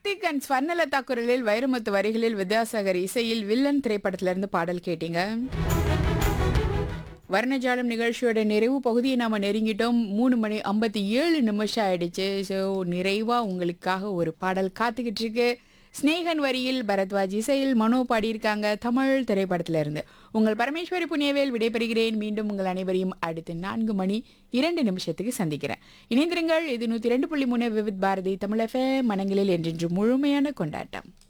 Karthik and Swarnalatha குரலில் வைரமுத்து வரிகளில் வித்யாசாகர் இசையில் வில்லன் திரைப்படத்திலிருந்து பாடல் கேட்டீங்க வர்ணஜாலம் நிகழ்ச்சியோட நிறைவு பகுதியை நாம நெருங்கிட்டோம் மூணு மணி ஐம்பத்தி ஏழு நிமிஷம் ஆயிடுச்சு ஸோ நிறைவா உங்களுக்காக ஒரு பாடல் காத்துக்கிட்டு இருக்கு ஸ்னேகன் வரியில் பரத்வாஜ் இசையில் மனோ பாடியிருக்காங்க தமிழ் திரைப்படத்துல இருந்து உங்கள் பரமேஸ்வரி புண்ணியவேல் விடைபெறுகிறேன் மீண்டும் உங்கள் அனைவரையும் அடுத்து நான்கு மணி இரண்டு நிமிஷத்துக்கு சந்திக்கிறேன் இணைந்திருங்கள் இது நூற்றி ரெண்டு புள்ளி மூணு விவித் பாரதி தமிழ் எஃப்எம் மனங்களில் என்றென்று முழுமையான கொண்டாட்டம்